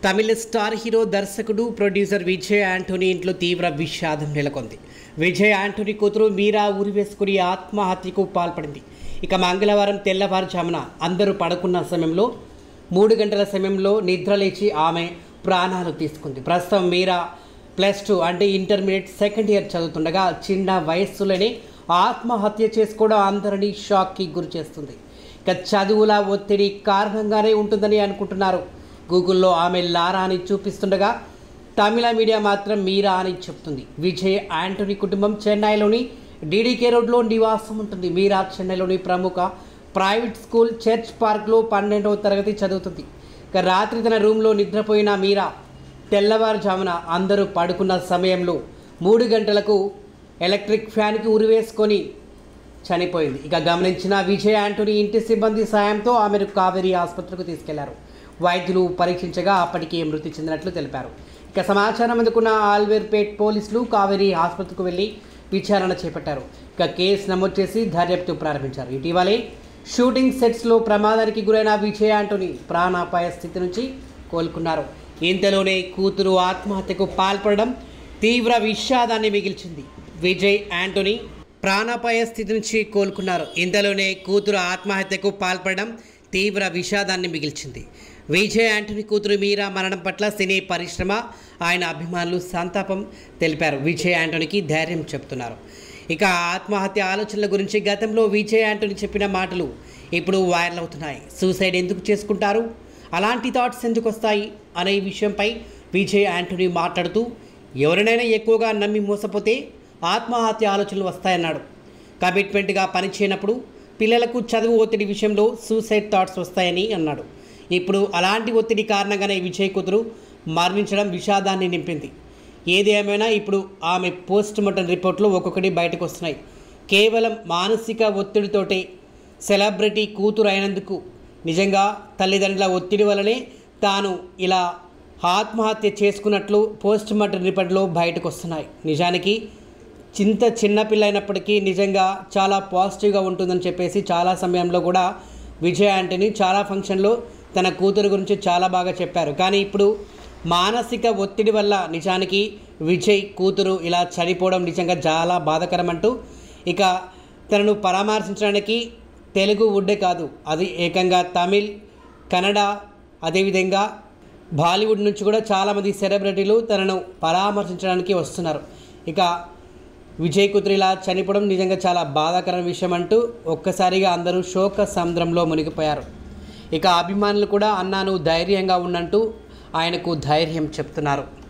తమిళ star hero దర్శకుడు producer Vijay Antony ఇంట్లో తీవ్ర విషాదం నెలకొంది విజయ్ యాంటోనీ కూతురు మీరా ఉరివేసుకుని ఆత్మహత్యకు పాల్పడింది ఇక మంగళవారం తెల్లవారుజామున అందరూ పడుకున్న సమయంలో మూడు గంటల సమయంలో నిద్రలేచి ఆమె ప్రాణాలు తీసుకుంది ప్రస్తుతం మీరా ప్లస్ టూ అంటే ఇంటర్మీడియట్ సెకండ్ ఇయర్ చదువుతుండగా చిన్న వయస్సులోనే ఆత్మహత్య చేసుకోవడం అందరినీ షాక్కి గురి చేస్తుంది ఇక చదువుల ఒత్తిడి కారణంగానే ఉంటుందని అనుకుంటున్నారు గూగుల్లో ఆమె లారా అని చూపిస్తుండగా తమిళ మీడియా మాత్రం మీరా అని చెప్తుంది విజయ్ యాంటోనీ కుటుంబం చెన్నైలోని డీడీకే రోడ్లో నివాసం ఉంటుంది మీరా చెన్నైలోని ప్రముఖ ప్రైవేట్ స్కూల్ చర్చ్ పార్క్లో పన్నెండవ తరగతి చదువుతుంది ఇక రాత్రి తన రూమ్లో నిద్రపోయిన మీరా తెల్లవారుజామున అందరూ పడుకున్న సమయంలో మూడు గంటలకు ఎలక్ట్రిక్ ఫ్యాన్కి ఉరివేసుకొని చనిపోయింది ఇక గమనించిన విజయ్ యాంటోనీ ఇంటి సిబ్బంది సాయంతో ఆమెను కావేరీ ఆసుపత్రికి తీసుకెళ్లారు వైద్యులు పరీక్షించగా అప్పటికే మృతి చెందినట్లు తెలిపారు ఇక సమాచారం అందుకున్న ఆల్వేర్పేట్ పోలీసులు కావేరీ ఆసుపత్రికి వెళ్లి విచారణ చేపట్టారు ఇక కేసు నమోదు చేసి దర్యాప్తు ప్రారంభించారు ఇటీవలే షూటింగ్ సెట్స్లో ప్రమాదానికి గురైన విజయ్ యాంటోనీ ప్రాణాపాయ స్థితి నుంచి కోలుకున్నారు ఇంతలోనే కూతురు ఆత్మహత్యకు పాల్పడడం తీవ్ర విషాదాన్ని మిగిల్చింది విజయ్ యాంటోనీ ప్రాణాపాయ స్థితి నుంచి కోలుకున్నారు ఇంతలోనే కూతురు ఆత్మహత్యకు పాల్పడడం తీవ్ర విషాదాన్ని మిగిల్చింది విజయ్ యాంటనీ కూతురు మీరా మరణం పట్ల సినీ పరిశ్రమ ఆయన అభిమానులు సంతాపం తెలిపారు విజయ్ యాంటోనీకి ధైర్యం చెప్తున్నారు ఇక ఆత్మహత్య ఆలోచనల గురించి గతంలో విజయ్ యాంటోనీ చెప్పిన మాటలు ఇప్పుడు వైరల్ అవుతున్నాయి సూసైడ్ ఎందుకు చేసుకుంటారు అలాంటి థాట్స్ ఎందుకు వస్తాయి అనే విషయంపై విజయ్ యాంటోనీ మాట్లాడుతూ ఎవరినైనా ఎక్కువగా నమ్మి మోసపోతే ఆత్మహత్య ఆలోచనలు వస్తాయన్నాడు కమిట్మెంట్గా పనిచేయనప్పుడు పిల్లలకు చదువు ఒత్తిడి విషయంలో సూసైడ్ థాట్స్ వస్తాయని అన్నాడు ఇప్పుడు అలాంటి ఒత్తిడి కారణంగానే విజయ్ కూతురు మరణించడం విషాదాన్ని నింపింది ఏది ఏమైనా ఇప్పుడు ఆమె పోస్ట్ మార్టం రిపోర్ట్లో ఒక్కొక్కటి బయటకు వస్తున్నాయి కేవలం మానసిక ఒత్తిడితోటే సెలబ్రిటీ కూతురు అయినందుకు నిజంగా తల్లిదండ్రుల ఒత్తిడి వల్లనే తాను ఇలా ఆత్మహత్య చేసుకున్నట్లు పోస్ట్ మార్టం రిపోర్ట్లో బయటకు వస్తున్నాయి నిజానికి చింత చిన్నపిల్ల అయినప్పటికీ నిజంగా చాలా పాజిటివ్గా ఉంటుందని చెప్పేసి చాలా సమయంలో కూడా విజయ్ ఆంటనీ చాలా ఫంక్షన్లో తన కూతురు గురించి చాలా బాగా చెప్పారు కానీ ఇప్పుడు మానసిక ఒత్తిడి వల్ల నిజానికి విజయ్ కూతురు ఇలా చనిపోవడం నిజంగా చాలా బాధాకరం అంటూ ఇక తనను పరామర్శించడానికి తెలుగు వుడ్డే కాదు అది ఏకంగా తమిళ్ కన్నడ అదేవిధంగా బాలీవుడ్ నుంచి కూడా చాలామంది సెలబ్రిటీలు తనను పరామర్శించడానికి వస్తున్నారు ఇక విజయ్ కూతురు ఇలా చనిపోవడం నిజంగా చాలా బాధాకరమైన విషయం అంటూ ఒక్కసారిగా అందరూ శోక సముద్రంలో మునిగిపోయారు ఇక అభిమానులు కూడా అన్నా నువ్వు ధైర్యంగా ఉన్నంటూ ఆయనకు ధైర్యం చెప్తున్నారు